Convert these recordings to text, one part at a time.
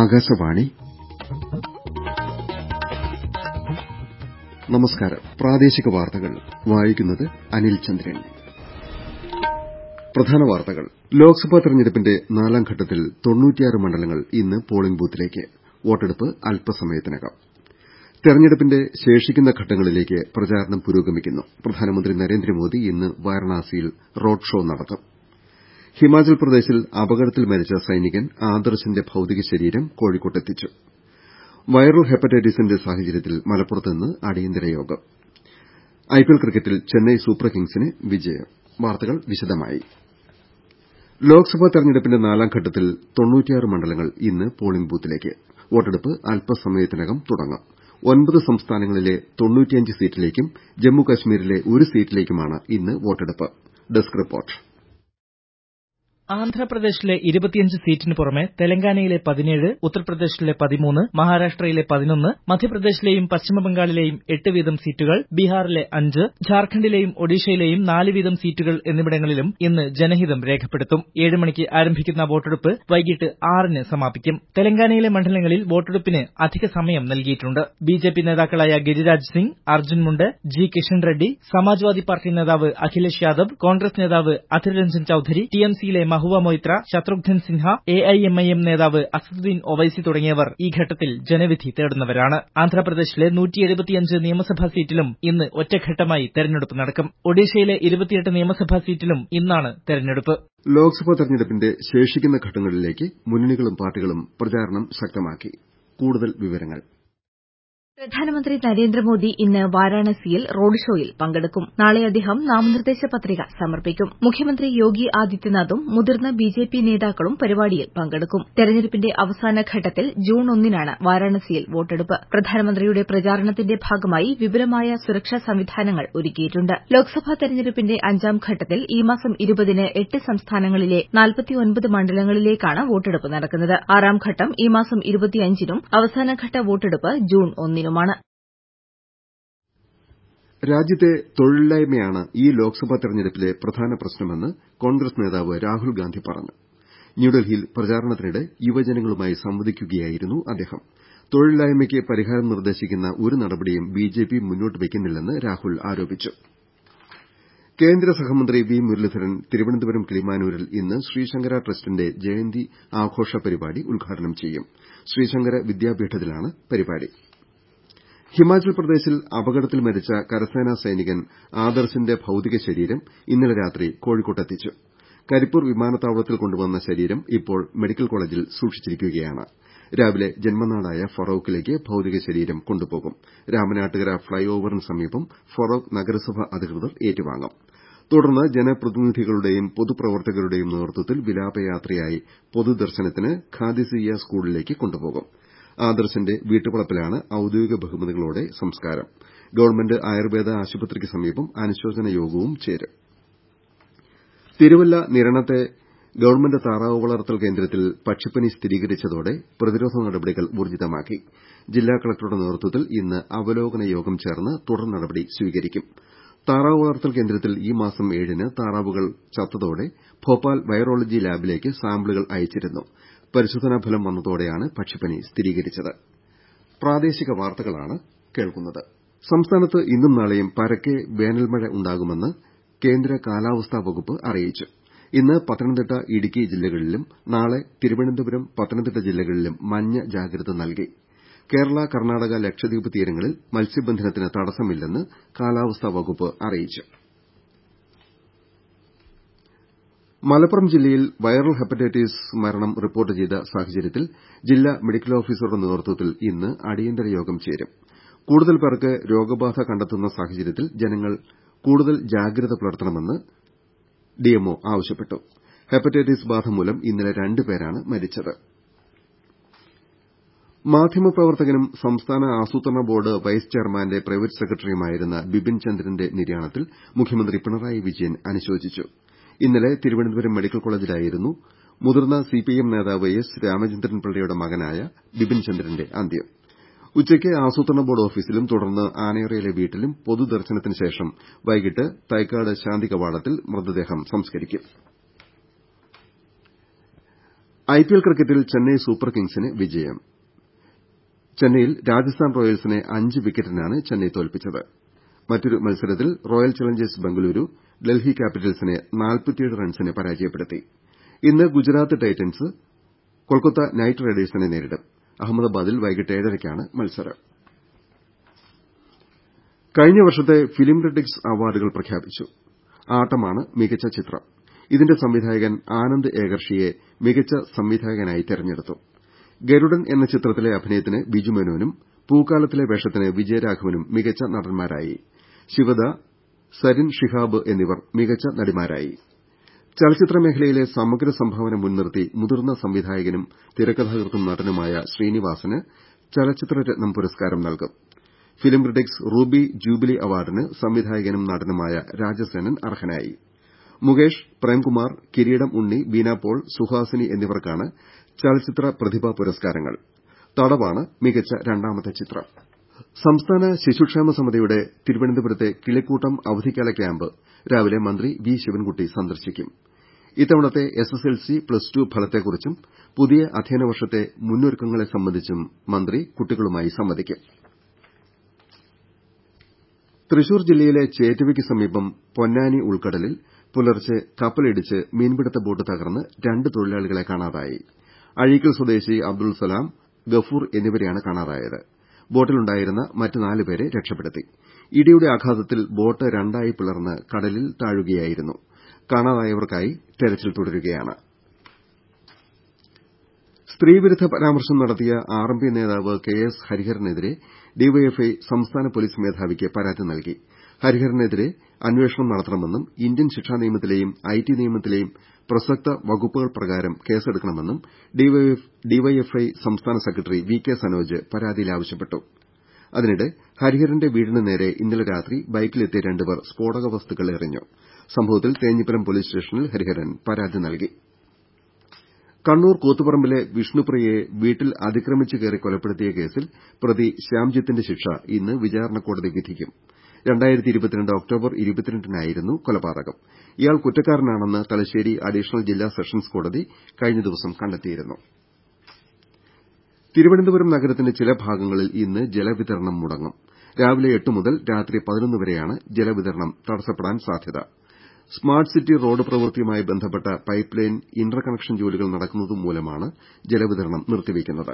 ആകാശവാണി നമസ്കാരം പ്രാദേശിക വാർത്തകൾ വായിക്കുന്നത് അനിൽ ചന്ദ്രൻ പ്രധാന വാർത്തകൾ ലോക്സഭാ തെരഞ്ഞെടുപ്പിന്റെ നാലാം ഘട്ടത്തിൽ മണ്ഡലങ്ങൾ ഇന്ന് പോളിംഗ് ബൂത്തിലേക്ക് വോട്ടെടുപ്പ് അല്പസമയത്തിനകം തെരഞ്ഞെടുപ്പിന്റെ ശേഷിക്കുന്ന ഘട്ടങ്ങളിലേക്ക് പ്രചാരണം പുരോഗമിക്കുന്നു പ്രധാനമന്ത്രി നരേന്ദ്രമോദി ഇന്ന് വാരണാസിയിൽ റോഡ് ഷോ നടത്തും ഹിമാചൽ പ്രദേശിൽ അപകടത്തിൽ മരിച്ച സൈനികൻ ആദർശിന്റെ ഭൌതിക ശരീരം കോഴിക്കോട്ടെത്തിച്ചു വൈറൽ ഹെപ്പറ്റൈറ്റിസിന്റെ സാഹചര്യത്തിൽ മലപ്പുറത്ത് ഇന്ന് അടിയന്തര യോഗം ഐപിഎൽ ക്രിക്കറ്റിൽ ചെന്നൈ സൂപ്പർ കിംഗ്സിന് വിജയം വാർത്തകൾ വിശദമായി ലോക്സഭാ തെരഞ്ഞെടുപ്പിന്റെ നാലാം ഘട്ടത്തിൽ മണ്ഡലങ്ങൾ ഇന്ന് പോളിംഗ് ബൂത്തിലേക്ക് വോട്ടെടുപ്പ് അല്പസമയത്തിനകം തുടങ്ങും ഒൻപത് സംസ്ഥാനങ്ങളിലെ സീറ്റിലേക്കും ജമ്മു കശ്മീരിലെ ഒരു സീറ്റിലേക്കുമാണ് ഇന്ന് വോട്ടെടുപ്പ് ഡെസ്ക് റിപ്പോർട്ട് ആന്ധ്രാപ്രദേശിലെ ഇരുപത്തിയഞ്ച് സീറ്റിന് പുറമെ തെലങ്കാനയിലെ പതിനേഴ് ഉത്തർപ്രദേശിലെ പതിമൂന്ന് മഹാരാഷ്ട്രയിലെ പതിനൊന്ന് മധ്യപ്രദേശിലെയും പശ്ചിമബംഗാളിലെയും എട്ട് വീതം സീറ്റുകൾ ബീഹാറിലെ അഞ്ച് ഝാർഖണ്ഡിലെയും ഒഡീഷയിലെയും നാല് വീതം സീറ്റുകൾ എന്നിവിടങ്ങളിലും ഇന്ന് ജനഹിതം രേഖപ്പെടുത്തും ഏഴ് മണിക്ക് ആരംഭിക്കുന്ന വോട്ടെടുപ്പ് വൈകിട്ട് ആറിന് സമാപിക്കും തെലങ്കാനയിലെ മണ്ഡലങ്ങളിൽ വോട്ടെടുപ്പിന് അധിക സമയം നൽകിയിട്ടുണ്ട് ബിജെപി നേതാക്കളായ ഗിരിരാജ് സിംഗ് അർജുൻ മുണ്ട് ജി കിഷൻ റെഡ്ഡി സമാജ്വാദി പാർട്ടി നേതാവ് അഖിലേഷ് യാദവ് കോൺഗ്രസ് നേതാവ് അധിർ രഞ്ജൻ ചൌധരി ടിഎംസിയിലെ മഹുവ മൊയ്ത്ര ശത്രുഘ്നൻ സിൻഹ എഐഎംഐഎം നേതാവ് അസദുദ്ദീൻ ഒവൈസി തുടങ്ങിയവർ ഈ ഘട്ടത്തിൽ ജനവിധി തേടുന്നവരാണ് ആന്ധ്രാപ്രദേശിലെ നിയമസഭാ സീറ്റിലും ഇന്ന് ഒറ്റഘട്ടമായി തെരഞ്ഞെടുപ്പ് നടക്കും ഒഡീഷയിലെ നിയമസഭാ സീറ്റിലും ഇന്നാണ് തെരഞ്ഞെടുപ്പ് ലോക്സഭാ തെരഞ്ഞെടുപ്പിന്റെ ശേഷിക്കുന്ന ഘട്ടങ്ങളിലേക്ക് മുന്നണികളും പാർട്ടികളും പ്രചാരണം ശക്തമാക്കി കൂടുതൽ വിവരങ്ങൾ പ്രധാനമന്ത്രി നരേന്ദ്രമോദി ഇന്ന് വാരാണസിയിൽ റോഡ് ഷോയിൽ പങ്കെടുക്കും നാളെ അദ്ദേഹം നാമനിർദ്ദേശ പത്രിക സമർപ്പിക്കും മുഖ്യമന്ത്രി യോഗി ആദിത്യനാഥും മുതിർന്ന ബിജെപി നേതാക്കളും പരിപാടിയിൽ പങ്കെടുക്കും തെരഞ്ഞെടുപ്പിന്റെ അവസാന ഘട്ടത്തിൽ ജൂൺ ഒന്നിനാണ് വാരാണസിയിൽ വോട്ടെടുപ്പ് പ്രധാനമന്ത്രിയുടെ പ്രചാരണത്തിന്റെ ഭാഗമായി വിപുലമായ സുരക്ഷാ സംവിധാനങ്ങൾ ഒരുക്കിയിട്ടുണ്ട് ലോക്സഭാ തെരഞ്ഞെടുപ്പിന്റെ അഞ്ചാം ഘട്ടത്തിൽ ഈ മാസം ഇരുപതിന് എട്ട് സംസ്ഥാനങ്ങളിലെ നാൽപ്പത്തിയൊൻപത് മണ്ഡലങ്ങളിലേക്കാണ് വോട്ടെടുപ്പ് നടക്കുന്നത് ആറാം ഘട്ടം ഈ മാസം ഇരുപത്തിയഞ്ചിനും അവസാനഘട്ട വോട്ടെടുപ്പ് ജൂൺ ഒന്നിനും ുമാണ് രാജ്യത്തെ തൊഴിലില്ലായ്മയാണ് ഈ ലോക്സഭാ തെരഞ്ഞെടുപ്പിലെ പ്രധാന പ്രശ്നമെന്ന് കോൺഗ്രസ് നേതാവ് രാഹുൽ ഗാന്ധി പറഞ്ഞു ന്യൂഡൽഹിയിൽ പ്രചാരണത്തിനിടെ യുവജനങ്ങളുമായി സംവദിക്കുകയായിരുന്നു അദ്ദേഹം തൊഴിലില്ലായ്മയ്ക്ക് പരിഹാരം നിർദ്ദേശിക്കുന്ന ഒരു നടപടിയും ബിജെപി മുന്നോട്ട് വയ്ക്കുന്നില്ലെന്ന് രാഹുൽ ആരോപിച്ചു കേന്ദ്ര സഹമന്ത്രി വി മുരളീധരൻ തിരുവനന്തപുരം കിളിമാനൂരിൽ ഇന്ന് ശ്രീശങ്കര ട്രസ്റ്റിന്റെ ജയന്തി ആഘോഷ പരിപാടി ഉദ്ഘാടനം ചെയ്യും ശ്രീശങ്കര വിദ്യാപീഠത്തിലാണ് പരിപാടി ഹിമാചൽ പ്രദേശിൽ അപകടത്തിൽ മരിച്ച കരസേനാ സൈനികൻ ആദർശിന്റെ ഭൌതിക ശരീരം ഇന്നലെ രാത്രി കോഴിക്കോട്ടെത്തിച്ചു കരിപ്പൂർ വിമാനത്താവളത്തിൽ കൊണ്ടുവന്ന ശരീരം ഇപ്പോൾ മെഡിക്കൽ കോളേജിൽ സൂക്ഷിച്ചിരിക്കുകയാണ് രാവിലെ ജന്മനാടായ ഫറോക്കിലേക്ക് ഭൌതിക ശരീരം കൊണ്ടുപോകും രാമനാട്ടുകര ഫ്ളൈ ഓവറിന് സമീപം ഫറോക്ക് നഗരസഭ അധികൃതർ ഏറ്റുവാങ്ങും തുടർന്ന് ജനപ്രതിനിധികളുടെയും പൊതുപ്രവർത്തകരുടെയും നേതൃത്വത്തിൽ വിലാപയാത്രയായി പൊതുദർശനത്തിന് ഖാദിസിയ്യ സ്കൂളിലേക്ക് കൊണ്ടുപോകും ആദർശിന്റെ വീട്ടുവളപ്പിലാണ് ഔദ്യോഗിക ബഹുമതികളോടെ സംസ്കാരം ഗവൺമെന്റ് ആയുർവേദ ആശുപത്രിക്ക് സമീപം അനുശോചന യോഗവും ചേരും തിരുവല്ല നിരണത്തെ ഗവൺമെന്റ് താറാവ് വളർത്തൽ കേന്ദ്രത്തിൽ പക്ഷിപ്പനി സ്ഥിരീകരിച്ചതോടെ പ്രതിരോധ നടപടികൾ ഊർജ്ജിതമാക്കി ജില്ലാ കളക്ടറുടെ നേതൃത്വത്തിൽ ഇന്ന് അവലോകന യോഗം ചേർന്ന് തുടർ നടപടി സ്വീകരിക്കും താറാവ് വളർത്തൽ കേന്ദ്രത്തിൽ ഈ മാസം ഏഴിന് താറാവുകൾ ചത്തതോടെ ഭോപ്പാൽ വൈറോളജി ലാബിലേക്ക് സാമ്പിളുകൾ അയച്ചിരുന്നു പരിശോധനാ ഫലം വന്നതോടെയാണ് പക്ഷിപ്പനി സ്ഥിരീകരിച്ചത് സംസ്ഥാനത്ത് ഇന്നും നാളെയും പരക്കെ വേനൽമഴ ഉണ്ടാകുമെന്ന് കേന്ദ്ര കാലാവസ്ഥാ വകുപ്പ് അറിയിച്ചു ഇന്ന് പത്തനംതിട്ട ഇടുക്കി ജില്ലകളിലും നാളെ തിരുവനന്തപുരം പത്തനംതിട്ട ജില്ലകളിലും മഞ്ഞ ജാഗ്രത നൽകി കേരള കർണാടക ലക്ഷദ്വീപ് തീരങ്ങളിൽ മത്സ്യബന്ധനത്തിന് തടസ്സമില്ലെന്ന് കാലാവസ്ഥാ വകുപ്പ് അറിയിച്ചു മലപ്പുറം ജില്ലയിൽ വൈറൽ ഹെപ്പറ്റൈറ്റിസ് മരണം റിപ്പോർട്ട് ചെയ്ത സാഹചര്യത്തിൽ ജില്ലാ മെഡിക്കൽ ഓഫീസറുടെ നേതൃത്വത്തിൽ ഇന്ന് അടിയന്തര യോഗം ചേരും കൂടുതൽ പേർക്ക് രോഗബാധ കണ്ടെത്തുന്ന സാഹചര്യത്തിൽ ജനങ്ങൾ കൂടുതൽ ജാഗ്രത പുലർത്തണമെന്ന് ഡിഎംഒ ആവശ്യപ്പെട്ടു ഹെപ്പറ്റൈറ്റിസ് ബാധ മൂലം ഇന്നലെ രണ്ട് പേരാണ് മരിച്ചത് മാധ്യമപ്രവർത്തകനും സംസ്ഥാന ആസൂത്രണ ബോർഡ് വൈസ് ചെയർമാന്റെ പ്രൈവറ്റ് സെക്രട്ടറിയുമായിരുന്ന ബിപിൻ ചന്ദ്രന്റെ നിര്യാണത്തിൽ മുഖ്യമന്ത്രി പിണറായി വിജയൻ അനുശോചിച്ചു ഇന്നലെ തിരുവനന്തപുരം മെഡിക്കൽ കോളേജിലായിരുന്നു മുതിർന്ന സിപിഐഎം നേതാവ് എസ് രാമചന്ദ്രൻപിള്ളയുടെ മകനായ ബിപിൻ ചന്ദ്രന്റെ അന്ത്യം ഉച്ചയ്ക്ക് ആസൂത്രണ ബോർഡ് ഓഫീസിലും തുടർന്ന് ആനയറയിലെ വീട്ടിലും പൊതുദർശനത്തിന് ശേഷം വൈകിട്ട് തൈക്കാട് ശാന്തി കവാടത്തിൽ മൃതദേഹം സംസ്കരിക്കും ഐപിഎൽ ക്രിക്കറ്റിൽ ചെന്നൈ സൂപ്പർ കിങ്സിന് വിജയം ചെന്നൈയിൽ രാജസ്ഥാൻ റോയൽസിനെ അഞ്ച് വിക്കറ്റിനാണ് ചെന്നൈ തോൽപ്പിച്ചത് മറ്റൊരു മത്സരത്തിൽ റോയൽ ചലഞ്ചേഴ്സ് ബംഗളൂരു ഡൽഹി ക്യാപിറ്റൽസിനെ റൺസിന് പരാജയപ്പെടുത്തി ഇന്ന് ഗുജറാത്ത് ടൈറ്റൻസ് കൊൽക്കത്ത നൈറ്റ് റൈഡേഴ്സിനെ നേരിടും അഹമ്മദാബാദിൽ വൈകിട്ട് ഏഴരയ്ക്കാണ് മത്സരം കഴിഞ്ഞ വർഷത്തെ ഫിലിം ക്രിട്ടിക്സ് അവാർഡുകൾ പ്രഖ്യാപിച്ചു ആട്ടമാണ് മികച്ച ചിത്രം ഇതിന്റെ സംവിധായകൻ ആനന്ദ് ഏകർഷിയെ മികച്ച സംവിധായകനായി തെരഞ്ഞെടുത്തു ഗരുഡൻ എന്ന ചിത്രത്തിലെ അഭിനയത്തിന് ബിജു മേനോനും പൂക്കാലത്തിലെ വേഷത്തിന് വിജയരാഘവനും മികച്ച നടന്മാരായി ശിവദ സരിൻ ഷിഹാബ് എന്നിവർ മികച്ച നടിമാരായി ചലച്ചിത്ര മേഖലയിലെ സമഗ്ര സംഭാവന മുൻനിർത്തി മുതിർന്ന സംവിധായകനും തിരക്കഥാകൃത്തും നടനുമായ ശ്രീനിവാസന് ചലച്ചിത്ര രത്നം പുരസ്കാരം നൽകും ഫിലിം ക്രിട്ടിക്സ് റൂബി ജൂബിലി അവാർഡിന് സംവിധായകനും നടനുമായ രാജസേനൻ അർഹനായി മുകേഷ് പ്രേംകുമാർ കിരീടം ഉണ്ണി ബീന പോൾ സുഹാസിനി എന്നിവർക്കാണ് ചലച്ചിത്ര പ്രതിഭാ പുരസ്കാരങ്ങൾ തടവാണ് മികച്ച രണ്ടാമത്തെ ചിത്രം സംസ്ഥാന ശിശുക്ഷേമ സമിതിയുടെ തിരുവനന്തപുരത്തെ കിളിക്കൂട്ടം അവധിക്കാല ക്യാമ്പ് രാവിലെ മന്ത്രി വി ശിവൻകുട്ടി സന്ദർശിക്കും ഇത്തവണത്തെ എസ്എസ്എൽസി പ്ലസ് ടു ഫലത്തെക്കുറിച്ചും പുതിയ അധ്യയന വർഷത്തെ മുന്നൊരുക്കങ്ങളെ സംബന്ധിച്ചും മന്ത്രി കുട്ടികളുമായി സംവദിക്കും തൃശൂർ ജില്ലയിലെ ചേറ്റുവയ്ക്ക് സമീപം പൊന്നാനി ഉൾക്കടലിൽ പുലർച്ചെ കപ്പലിടിച്ച് മീൻപിടുത്ത ബോട്ട് തകർന്ന് രണ്ട് തൊഴിലാളികളെ കാണാതായി അഴീക്കൽ സ്വദേശി അബ്ദുൾ സലാം ഗഫൂർ എന്നിവരെയാണ് കാണാതായത് ബോട്ടിലുണ്ടായിരുന്ന മറ്റ് നാലുപേരെ രക്ഷപ്പെടുത്തി ഇടിയുടെ ആഘാതത്തിൽ ബോട്ട് രണ്ടായി പിളർന്ന് കടലിൽ താഴുകയായിരുന്നു കാണാതായവർക്കായി തെരച്ചിൽ തുടരുകയാണ് സ്ത്രീവിരുദ്ധ പരാമർശം നടത്തിയ ആർഎംപി നേതാവ് കെ എസ് ഹരിഹരനെതിരെ ഡിവൈഎഫ്ഐ സംസ്ഥാന പോലീസ് മേധാവിക്ക് പരാതി നൽകി ഹരിഹരനെതിരെ അന്വേഷണം നടത്തണമെന്നും ഇന്ത്യൻ ശിക്ഷാ നിയമത്തിലെയും ഐടി നിയമത്തിലെയും പ്രസക്ത വകുപ്പുകൾ പ്രകാരം കേസെടുക്കണമെന്നും ഡിവൈഎഫ്ഐ സംസ്ഥാന സെക്രട്ടറി വി കെ സനോജ് പരാതിയിൽ ആവശ്യപ്പെട്ടു അതിനിടെ ഹരിഹരന്റെ വീടിന് നേരെ ഇന്നലെ രാത്രി ബൈക്കിലെത്തിയ രണ്ടുപേർ സ്ഫോടക വസ്തുക്കൾ എറിഞ്ഞു സംഭവത്തിൽ തേഞ്ഞിപ്പലം പോലീസ് സ്റ്റേഷനിൽ ഹരിഹരൻ പരാതി നൽകി കണ്ണൂർ കൂത്തുപറമ്പിലെ വിഷ്ണുപ്രിയയെ വീട്ടിൽ അതിക്രമിച്ച് കയറി കൊലപ്പെടുത്തിയ കേസിൽ പ്രതി ശ്യാംജിത്തിന്റെ ശിക്ഷ ഇന്ന് വിചാരണ കോടതി വിധിക്കും ഒക്ടോബർ ഇരുപത്തിരണ്ടിനായിരുന്നു കൊലപാതകം ഇയാൾ കുറ്റക്കാരനാണെന്ന് തലശ്ശേരി അഡീഷണൽ ജില്ലാ സെഷൻസ് കോടതി കഴിഞ്ഞ ദിവസം കണ്ടെത്തിയിരുന്നു തിരുവനന്തപുരം നഗരത്തിന്റെ ചില ഭാഗങ്ങളിൽ ഇന്ന് ജലവിതരണം മുടങ്ങും രാവിലെ എട്ട് മുതൽ രാത്രി പതിനൊന്ന് വരെയാണ് ജലവിതരണം തടസ്സപ്പെടാൻ സാധ്യത സ്മാർട്ട് സിറ്റി റോഡ് പ്രവൃത്തിയുമായി ബന്ധപ്പെട്ട പൈപ്പ് ലൈൻ ഇന്റർ കണക്ഷൻ ജോലികൾ നടക്കുന്നതുമൂലമാണ് ജലവിതരണം നിർത്തിവെയ്ക്കുന്നത്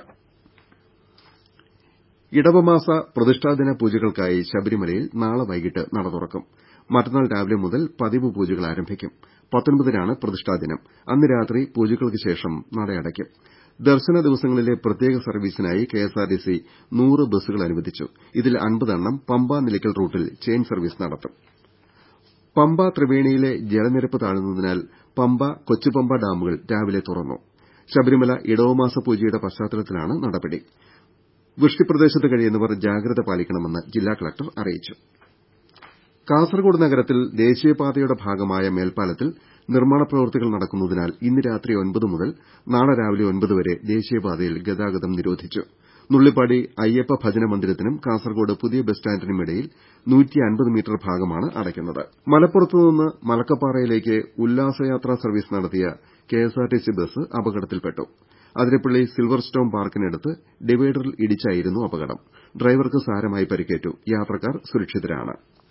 ഇടവമാസ പ്രതിഷ്ഠാദിന പൂജകൾക്കായി ശബരിമലയിൽ നാളെ വൈകിട്ട് നട തുറക്കും മറ്റന്നാൾ രാവിലെ മുതൽ പതിവ് പൂജകൾ ആരംഭിക്കും പത്തൊൻപതിനാണ് പ്രതിഷ്ഠാദിനം അന്ന് രാത്രി പൂജകൾക്ക് ശേഷം നടയടയ്ക്കും ദർശന ദിവസങ്ങളിലെ പ്രത്യേക സർവീസിനായി കെഎസ്ആർടിസി നൂറ് ബസ്സുകൾ അനുവദിച്ചു ഇതിൽ അൻപതെണ്ണം പമ്പ നിലയ്ക്കൽ റൂട്ടിൽ ചെയിൻ സർവീസ് നടത്തും പമ്പ ത്രിവേണിയിലെ ജലനിരപ്പ് താഴുന്നതിനാൽ പമ്പ കൊച്ചുപമ്പ ഡാമുകൾ രാവിലെ തുറന്നു ശബരിമല ഇടവമാസ പൂജയുടെ പശ്ചാത്തലത്തിലാണ് നടപടി വൃഷ്ടിപ്രദേശത്ത് കഴിയുന്നവർ ജാഗ്രത പാലിക്കണമെന്ന് ജില്ലാ കളക്ടർ അറിയിച്ചു കാസർകോട് നഗരത്തിൽ ദേശീയപാതയുടെ ഭാഗമായ മേൽപ്പാലത്തിൽ നിർമ്മാണ പ്രവൃത്തികൾ നടക്കുന്നതിനാൽ ഇന്ന് രാത്രി ഒൻപത് മുതൽ നാളെ രാവിലെ ഒൻപത് വരെ ദേശീയപാതയിൽ ഗതാഗതം നിരോധിച്ചു നുള്ളിപ്പാടി അയ്യപ്പ ഭജന മന്ദിരത്തിനും കാസർകോട് പുതിയ ബസ് സ്റ്റാൻഡിനുമിടയിൽ മീറ്റർ ഭാഗമാണ് അടയ്ക്കുന്നത് മലപ്പുറത്തുനിന്ന് മലക്കപ്പാറയിലേക്ക് ഉല്ലാസയാത്രാ സർവീസ് നടത്തിയ കെഎസ്ആർടിസി ബസ് അപകടത്തിൽപ്പെട്ടു അതിരപ്പള്ളി സിൽവർ സ്റ്റോം പാർക്കിനടുത്ത് ഡിവൈഡറിൽ ഇടിച്ചായിരുന്നു അപകടം ഡ്രൈവർക്ക് സാരമായി പരിക്കേറ്റു യാത്രക്കാർ സുരക്ഷിതരാണ്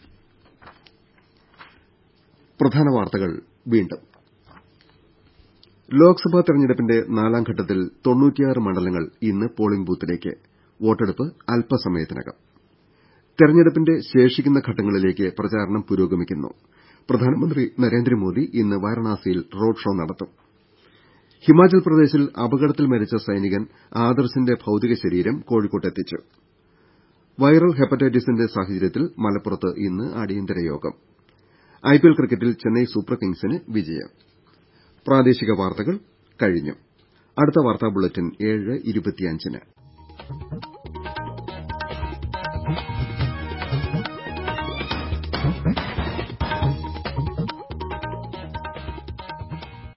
പ്രധാന വാർത്തകൾ വീണ്ടും ലോക്സഭാ തെരഞ്ഞെടുപ്പിന്റെ നാലാം ഘട്ടത്തിൽ മണ്ഡലങ്ങൾ ഇന്ന് പോളിംഗ് ബൂത്തിലേക്ക് വോട്ടെടുപ്പ് അല്പസമയത്തിനകം തെരഞ്ഞെടുപ്പിന്റെ ശേഷിക്കുന്ന ഘട്ടങ്ങളിലേക്ക് പ്രചാരണം പുരോഗമിക്കുന്നു പ്രധാനമന്ത്രി നരേന്ദ്രമോദി ഇന്ന് വാരണാസിയിൽ റോഡ് ഷോ നടത്തും ഹിമാചൽ പ്രദേശിൽ അപകടത്തിൽ മരിച്ച സൈനികൻ ആദർശിന്റെ ഭൌതിക ശരീരം കോഴിക്കോട്ടെത്തിച്ചു വൈറൽ ഹെപ്പറ്റൈറ്റിസിന്റെ സാഹചര്യത്തിൽ മലപ്പുറത്ത് ഇന്ന് അടിയന്തര യോഗം ഐപിഎൽ ക്രിക്കറ്റിൽ ചെന്നൈ സൂപ്പർ കിങ്സിന് വിജയം പ്രാദേശിക വാർത്തകൾ കഴിഞ്ഞു അടുത്ത വാർത്താ ബുള്ളറ്റിൻ ഏഴ് ഇരുപത്തിയഞ്ചിന്